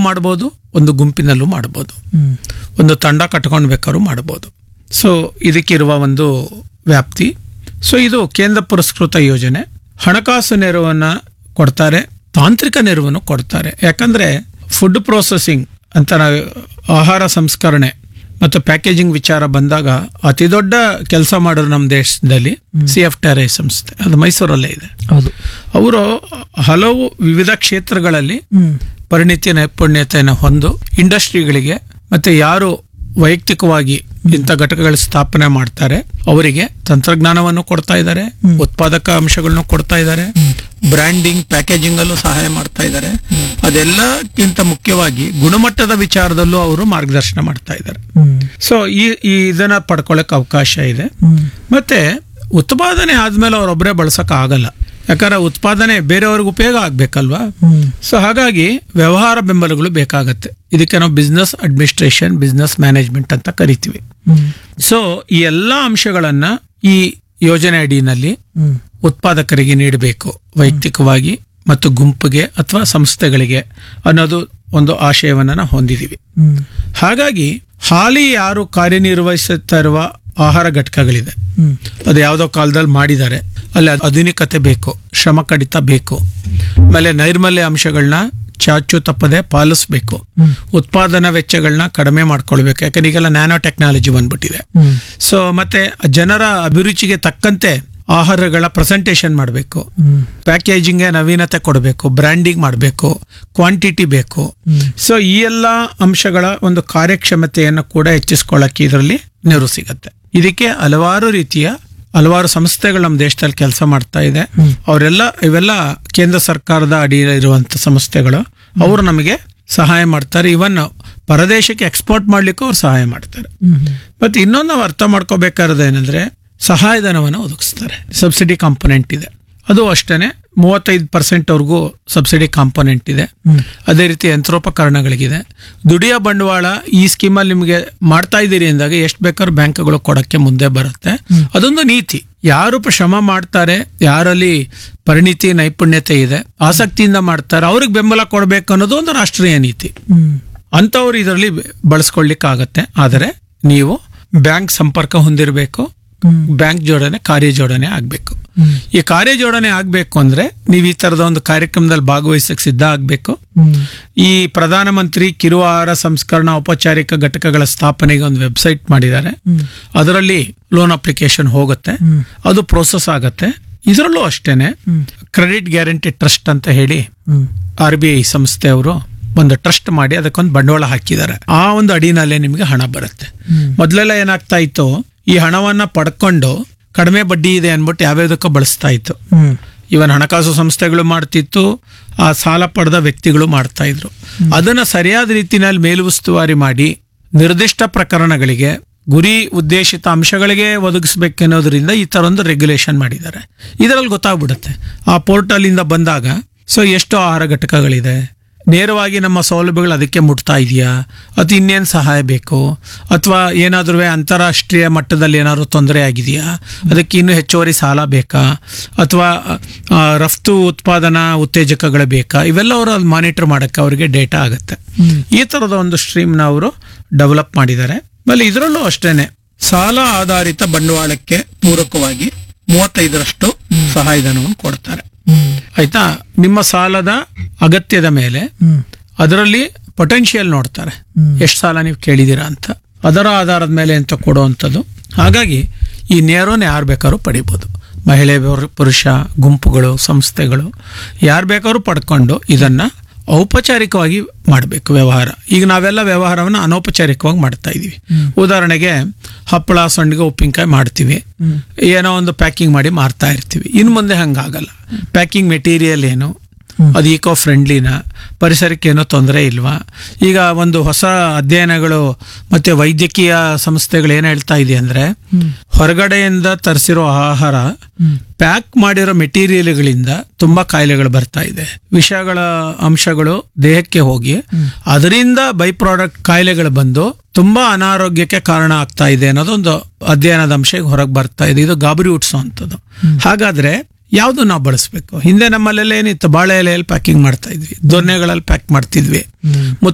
ಮಾಡ್ಬೋದು ಒಂದು ಗುಂಪಿನಲ್ಲೂ ಮಾಡ್ಬೋದು ಹ್ಮ್ ಒಂದು ತಂಡ ಕಟ್ಕೊಂಡು ಬೇಕಾದ್ರೂ ಮಾಡ್ಬೋದು ಸೊ ಇದಕ್ಕಿರುವ ಒಂದು ವ್ಯಾಪ್ತಿ ಸೊ ಇದು ಕೇಂದ್ರ ಪುರಸ್ಕೃತ ಯೋಜನೆ ಹಣಕಾಸು ನೆರವನ್ನ ಕೊಡ್ತಾರೆ ತಾಂತ್ರಿಕ ನೆರವನ್ನು ಕೊಡ್ತಾರೆ ಯಾಕಂದ್ರೆ ಫುಡ್ ಪ್ರೊಸೆಸಿಂಗ್ ಅಂತ ನಾವು ಆಹಾರ ಸಂಸ್ಕರಣೆ ಮತ್ತು ಪ್ಯಾಕೇಜಿಂಗ್ ವಿಚಾರ ಬಂದಾಗ ಅತಿ ದೊಡ್ಡ ಕೆಲಸ ಮಾಡೋರು ನಮ್ಮ ದೇಶದಲ್ಲಿ ಸಿ ಎಫ್ ಟೆರೈ ಸಂಸ್ಥೆ ಅದು ಮೈಸೂರಲ್ಲೇ ಇದೆ ಹೌದು ಅವರು ಹಲವು ವಿವಿಧ ಕ್ಷೇತ್ರಗಳಲ್ಲಿ ಹ್ಮ್ ಪರಿಣಿತಿ ನೈಪುಣ್ಯತೆಯನ್ನು ಹೊಂದು ಇಂಡಸ್ಟ್ರಿಗಳಿಗೆ ಮತ್ತೆ ಯಾರು ವೈಯಕ್ತಿಕವಾಗಿ ಇಂಥ ಘಟಕಗಳ ಸ್ಥಾಪನೆ ಮಾಡ್ತಾರೆ ಅವರಿಗೆ ತಂತ್ರಜ್ಞಾನವನ್ನು ಕೊಡ್ತಾ ಇದ್ದಾರೆ ಉತ್ಪಾದಕ ಅಂಶಗಳನ್ನು ಕೊಡ್ತಾ ಇದ್ದಾರೆ ಬ್ರ್ಯಾಂಡಿಂಗ್ ಪ್ಯಾಕೇಜಿಂಗ್ ಅಲ್ಲೂ ಸಹಾಯ ಮಾಡ್ತಾ ಇದ್ದಾರೆ ಅದೆಲ್ಲಕ್ಕಿಂತ ಮುಖ್ಯವಾಗಿ ಗುಣಮಟ್ಟದ ವಿಚಾರದಲ್ಲೂ ಅವರು ಮಾರ್ಗದರ್ಶನ ಮಾಡ್ತಾ ಇದ್ದಾರೆ ಹ್ಮ್ ಸೊ ಈ ಈ ಇದನ್ನ ಪಡ್ಕೊಳ್ಳೋಕೆ ಅವಕಾಶ ಇದೆ ಹ್ಮ್ ಮತ್ತೆ ಉತ್ಪಾದನೆ ಆದ್ಮೇಲೆ ಅವರೊಬ್ಬರೇ ಬಳಸಕ್ ಆಗಲ್ಲ ಯಾಕಂದ್ರೆ ಉತ್ಪಾದನೆ ಬೇರೆಯವ್ರಿಗೆ ಉಪಯೋಗ ಆಗ್ಬೇಕಲ್ವಾ ಹ್ಮ್ ಸೊ ಹಾಗಾಗಿ ವ್ಯವಹಾರ ಬೆಂಬಲಗಳು ಬೇಕಾಗತ್ತೆ ಇದಕ್ಕೆ ನಾವು ಬಿಸ್ನೆಸ್ ಅಡ್ಮಿನಿಸ್ಟ್ರೇಷನ್ ಬಿಸ್ನೆಸ್ ಮ್ಯಾನೇಜ್ಮೆಂಟ್ ಅಂತ ಕರಿತೀವಿ ಹ್ಮ್ ಸೊ ಈ ಎಲ್ಲ ಅಂಶಗಳನ್ನ ಈ ಯೋಜನೆ ಅಡಿನಲ್ಲಿ ಹ್ಮ್ ಉತ್ಪಾದಕರಿಗೆ ನೀಡಬೇಕು ವೈಯಕ್ತಿಕವಾಗಿ ಮತ್ತು ಗುಂಪಿಗೆ ಅಥವಾ ಸಂಸ್ಥೆಗಳಿಗೆ ಅನ್ನೋದು ಒಂದು ಆಶಯವನ್ನ ನಾವು ಹೊಂದಿದೀವಿ ಹ್ಮ್ ಹಾಗಾಗಿ ಹಾಲಿ ಯಾರು ಕಾರ್ಯನಿರ್ವಹಿಸುತ್ತಾ ಇರುವ ಆಹಾರ ಘಟಕಗಳಿದೆ ಹ್ಮ್ ಅದು ಯಾವುದೋ ಕಾಲದಲ್ಲಿ ಮಾಡಿದ್ದಾರೆ ಅಲ್ಲಿ ಆಧುನಿಕತೆ ಬೇಕು ಶ್ರಮ ಕಡಿತ ಬೇಕು ಆಮೇಲೆ ನೈರ್ಮಲ್ಯ ಅಂಶಗಳನ್ನ ಚಾಚು ತಪ್ಪದೆ ಪಾಲಿಸಬೇಕು ಹ್ಮ್. ಉತ್ಪಾದನಾ ವೆಚ್ಚಗಳನ್ನ ಕಡಿಮೆ ಮಾಡ್ಕೊಳ್ಬೇಕು ಯಾಕಂದ್ರೆ ಈಗೆಲ್ಲ ನ್ಯಾನೋ ಟೆಕ್ನಾಲಜಿ ಬಂದ್ಬಿಟ್ಟಿದೆ ಹ್ಮ್ ಸೊ ಮತ್ತೆ ಜನರ ಅಭಿರುಚಿಗೆ ತಕ್ಕಂತೆ ಆಹಾರಗಳ ಪ್ರೆಸೆಂಟೇಷನ್ ಮಾಡಬೇಕು ಹ್ಮ್ ಪ್ಯಾಕೇಜಿಂಗ್ಗೆ ನವೀನತೆ ಕೊಡಬೇಕು ಬ್ರ್ಯಾಂಡಿಂಗ್ ಮಾಡಬೇಕು ಕ್ವಾಂಟಿಟಿ ಬೇಕು ಸೊ ಈ ಎಲ್ಲ ಅಂಶಗಳ ಒಂದು ಕಾರ್ಯಕ್ಷಮತೆಯನ್ನು ಕೂಡ ಹೆಚ್ಚಿಸ್ಕೊಳ್ಳಕ್ಕೆ ಇದರಲ್ಲಿ ನೆರವು ಸಿಗತ್ತೆ ಇದಕ್ಕೆ ಹಲವಾರು ರೀತಿಯ ಹಲವಾರು ಸಂಸ್ಥೆಗಳು ನಮ್ಮ ದೇಶದಲ್ಲಿ ಕೆಲಸ ಮಾಡ್ತಾ ಇದೆ ಅವರೆಲ್ಲ ಇವೆಲ್ಲ ಕೇಂದ್ರ ಸರ್ಕಾರದ ಅಡಿ ಇರುವಂತ ಸಂಸ್ಥೆಗಳು ಅವರು ನಮಗೆ ಸಹಾಯ ಮಾಡ್ತಾರೆ ಇವನ್ ಪರದೇಶಕ್ಕೆ ಎಕ್ಸ್ಪೋರ್ಟ್ ಮಾಡ್ಲಿಕ್ಕೂ ಅವ್ರು ಸಹಾಯ ಮಾಡ್ತಾರೆ ಹ್ಮ್ ಮತ್ತೆ ಇನ್ನೊಂದು ನಾವು ಅರ್ಥ ಮಾಡ್ಕೋಬೇಕಾದ್ರೆ ಏನಂದ್ರೆ ಸಹಾಯಧನವನ್ನು ಒದಗಿಸ್ತಾರೆ ಸಬ್ಸಿಡಿ ಕಾಂಪೊನೆಂಟ್ ಇದೆ ಅದು ಅಷ್ಟೇನೆ ಮೂವತ್ತೈದು ಪರ್ಸೆಂಟ್ ಅವ್ರಿಗೂ ಸಬ್ಸಿಡಿ ಕಾಂಪೊನೆಂಟ್ ಇದೆ ಹ್ಮ್. ಅದೇ ರೀತಿ ಯಂತ್ರೋಪಕರಣಗಳಿಗಿದೆ ದುಡಿಯ ಬಂಡವಾಳ ಈ ಸ್ಕೀಮಲ್ಲಿ ನಿಮಗೆ ಮಾಡ್ತಾ ಇದ್ದೀರಿ ಅಂದಾಗ ಎಷ್ಟು ಬೇಕಾದ್ರೂ ಬ್ಯಾಂಕ್ಗಳು ಕೊಡಕ್ಕೆ ಮುಂದೆ ಬರುತ್ತೆ ಅದೊಂದು ನೀತಿ ಯಾರು ಪ- ಶ್ರಮ ಮಾಡ್ತಾರೆ ಯಾರಲ್ಲಿ ಪರಿಣಿತಿ ನೈಪುಣ್ಯತೆ ಇದೆ ಆಸಕ್ತಿಯಿಂದ ಮಾಡ್ತಾರೆ ಅವ್ರಿಗೆ ಬೆಂಬಲ ಕೊಡಬೇಕು ಅನ್ನೋದು ಒಂದು ರಾಷ್ಟ್ರೀಯ ನೀತಿ ಹ್ಮ್ ಅಂಥವ್ರು ಇದರಲ್ಲಿ ಬಳಸ್ಕೊಳ್ಳಿಕ್ಕಾಗತ್ತೆ ಆದರೆ ನೀವು ಬ್ಯಾಂಕ್ ಸಂಪರ್ಕ ಹೊಂದಿರಬೇಕು ಹ್ಮ್. ಬ್ಯಾಂಕ್ ಜೋಡಣೆ ಕಾರ್ಯ ಜೋಡಣೆ ಆಗಬೇಕು ಹ್ಮ್. ಈ ಕಾರ್ಯ ಜೋಡಣೆ ಆಗಬೇಕು ಅಂದ್ರೆ ನೀವು ಈ ತರದ ಒಂದು ಕಾರ್ಯಕ್ರಮದಲ್ಲಿ ಭಾಗವಹಿಸಕ್ಕೆ ಸಿದ್ಧ ಆಗಬೇಕು ಹ್ಮ್ ಈ ಪ್ರಧಾನಮಂತ್ರಿ ಕಿರು ಆಹಾರ ಸಂಸ್ಕರಣಾ ಔಪಚಾರಿಕ ಘಟಕಗಳ ಸ್ಥಾಪನೆಗೆ ಒಂದು ವೆಬ್ಸೈಟ್ ಮಾಡಿದ್ದಾರೆ ಅದರಲ್ಲಿ ಲೋನ್ ಅಪ್ಲಿಕೇಶನ್ ಹೋಗುತ್ತೆ ಹ್ಮ್. ಅದು ಪ್ರೋಸೆಸ್ ಆಗತ್ತೆ ಇದರಲ್ಲೂ ಅಷ್ಟೇನೆ ಕ್ರೆಡಿಟ್ ಗ್ಯಾರಂಟಿ ಟ್ರಸ್ಟ್ ಅಂತ ಹೇಳಿ ಹ್ಮ್ ಆರ್ ಬಿ ಐ ಸಂಸ್ಥೆಯವರು ಒಂದು ಟ್ರಸ್ಟ್ ಮಾಡಿ ಅದಕ್ಕೊಂದು ಬಂಡವಾಳ ಹಾಕಿದ್ದಾರೆ ಆ ಒಂದು ಅಡಿನಲ್ಲೇ ನಿಮಗೆ ಹಣ ಬರುತ್ತೆ ಮೊದಲೆಲ್ಲ ಏನಾಗ್ತಾ ಇತ್ತು ಈ ಹಣವನ್ನ ಪಡ್ಕೊಂಡು ಕಡಿಮೆ ಬಡ್ಡಿ ಇದೆ ಅನ್ಬಿಟ್ಟು ಯಾವ್ಯಾವ್ದಕ್ಕೂ ಬಳಸ್ತಾ ಇತ್ತು ಹ್ಮ್ ಇವನ್ ಹಣಕಾಸು ಸಂಸ್ಥೆಗಳು ಮಾಡ್ತಿತ್ತು ಆ ಸಾಲ ಪಡೆದ ವ್ಯಕ್ತಿಗಳು ಮಾಡ್ತಾ ಇದ್ರು ಅದನ್ನ ಸರಿಯಾದ ರೀತಿನಲ್ಲಿ ಮೇಲುಸ್ತುವಾರಿ ಮಾಡಿ ನಿರ್ದಿಷ್ಟ ಪ್ರಕರಣಗಳಿಗೆ ಗುರಿ ಉದ್ದೇಶಿತ ಅಂಶಗಳಿಗೆ ಒದಗಿಸ್ಬೇಕೆನ್ನೋದ್ರಿಂದ ಈ ತರ ಒಂದು ರೆಗ್ಯುಲೇಷನ್ ಮಾಡಿದ್ದಾರೆ ಇದರಲ್ಲಿ ಗೊತ್ತಾಗ್ಬಿಡುತ್ತೆ ಆ ಪೋರ್ಟಲ್ ಇಂದ ಬಂದಾಗ ಸೊ ಎಷ್ಟು ಆಹಾರ ಘಟಕಗಳಿದೆ ನೇರವಾಗಿ ನಮ್ಮ ಸೌಲಭ್ಯಗಳು ಅದಕ್ಕೆ ಮುಟ್ತಾ ಇದೆಯಾ ಅಥವಾ ಇನ್ನೇನು ಸಹಾಯ ಬೇಕು ಅಥವಾ ಏನಾದ್ರೂ ಅಂತಾರಾಷ್ಟ್ರೀಯ ಮಟ್ಟದಲ್ಲಿ ಏನಾದ್ರು ತೊಂದರೆ ಆಗಿದೆಯಾ ಅದಕ್ಕೆ ಇನ್ನೂ ಹೆಚ್ಚುವರಿ ಸಾಲ ಬೇಕಾ ಅಥವಾ ಆ, ರಫ್ತು ಉತ್ಪಾದನಾ ಉತ್ತೇಜಕಗಳು ಬೇಕಾ ಇವೆಲ್ಲ ಅವರು ಅಲ್ಲಿ ಮಾನಿಟರ್ ಮಾಡೋಕ್ಕೆ ಅವರಿಗೆ ಡೇಟಾ ಆಗುತ್ತೆ ಈ ಥರದ ಒಂದು ಸ್ಟ್ರೀಮ್ನ ಅವರು ಡೆವಲಪ್ ಮಾಡಿದ್ದಾರೆ ಆಮೇಲೆ ಇದರಲ್ಲೂ ಅಷ್ಟೇನೆ ಸಾಲ ಆಧಾರಿತ ಬಂಡವಾಳಕ್ಕೆ ಪೂರಕವಾಗಿ ಮೂವತ್ತೈದರಷ್ಟು ಸಹಾಯಧನವನ್ನು ಕೊಡ್ತಾರೆ ಹ್ಮ್ ಆಯ್ತಾ ನಿಮ್ಮ ಸಾಲದ ಅಗತ್ಯದ ಮೇಲೆ ಹ್ಮ್ ಅದರಲ್ಲಿ ಪೊಟೆನ್ಷಿಯಲ್ ನೋಡ್ತಾರೆ ಹ್ಮ್. ಎಷ್ಟು ಸಾಲ ನೀವು ಕೇಳಿದ್ದೀರಾ ಅಂತ ಅದರ ಆಧಾರದ ಮೇಲೆ ಅಂತ ಕೊಡುವಂಥದ್ದು ಹಾಗಾಗಿ ಈ ನೇರವನ್ನು ಯಾರು ಬೇಕಾದ್ರೂ ಪಡಿಬೋದು ಮಹಿಳೆ ಪುರು- ಪುರುಷ ಗುಂಪುಗಳು ಸಂಸ್ಥೆಗಳು ಯಾರು ಬೇಕಾದ್ರೂ ಪಡ್ಕೊಂಡು ಇದನ್ನ ಔಪಚಾರಿಕವಾಗಿ ಮಾಡಬೇಕು ವ್ಯವಹಾರ ಈಗ ನಾವೆಲ್ಲ ವ್ಯವಹಾರವನ್ನು ಅನೌಪಚಾರಿಕವಾಗಿ ಮಾಡ್ತಾ ಇದೀವಿ ಉದಾಹರಣೆಗೆ ಹಪ್ಪಳ ಸಂಡಿಗೆ ಉಪ್ಪಿನಕಾಯಿ ಮಾಡ್ತೀವಿ ಏನೋ ಒಂದು ಪ್ಯಾಕಿಂಗ್ ಮಾಡಿ ಮಾರ್ತಾ ಇರ್ತೀವಿ ಇನ್ನು ಮುಂದೆ ಹಂಗಾಗಲ್ಲ ಪ್ಯಾಕಿಂಗ್ ಮೆಟೀರಿಯಲ್ ಏನು ಅದು ಈಕೋ ಫ್ರೆಂಡ್ಲಿನ ಪರಿಸರಕ್ಕೆ ಏನೋ ತೊಂದರೆ ಇಲ್ವಾ ಈಗ ಒಂದು ಹೊಸ ಅಧ್ಯಯನಗಳು ಮತ್ತೆ ವೈದ್ಯಕೀಯ ಸಂಸ್ಥೆಗಳು ಏನ್ ಹೇಳ್ತಾ ಇದೆ ಅಂದ್ರೆ ಹೊರಗಡೆಯಿಂದ ತರಿಸಿರೋ ಆಹಾರ ಪ್ಯಾಕ್ ಮಾಡಿರೋ ಮೆಟೀರಿಯಲ್ಗಳಿಂದ ತುಂಬಾ ಕಾಯಿಲೆಗಳು ಬರ್ತಾ ಇದೆ ವಿಷಗಳ ಅಂಶಗಳು ದೇಹಕ್ಕೆ ಹೋಗಿ ಅದರಿಂದ ಬೈ ಪ್ರಾಡಕ್ಟ್ ಕಾಯಿಲೆಗಳು ಬಂದು ತುಂಬಾ ಅನಾರೋಗ್ಯಕ್ಕೆ ಕಾರಣ ಆಗ್ತಾ ಇದೆ ಅನ್ನೋದೊಂದು ಅಧ್ಯಯನದ ಅಂಶ ಹೊರಗೆ ಬರ್ತಾ ಇದೆ ಇದು ಗಾಬರಿ ಹುಟ್ಟಿಸುವಂಥದ್ದು ಹಾಗಾದ್ರೆ ಯಾವುದು ನಾವು ಬಳಸಬೇಕು ಹಿಂದೆ ನಮ್ಮಲ್ಲೆಲ್ಲ ಏನಿತ್ತು ಬಾಳೆ ಎಲೆಯಲ್ಲಿ ಪ್ಯಾಕಿಂಗ್ ಮಾಡ್ತಾ ಇದ್ವಿ ದೊನ್ನೆಗಳಲ್ಲಿ ಪ್ಯಾಕ್ ಮಾಡ್ತಿದ್ವಿ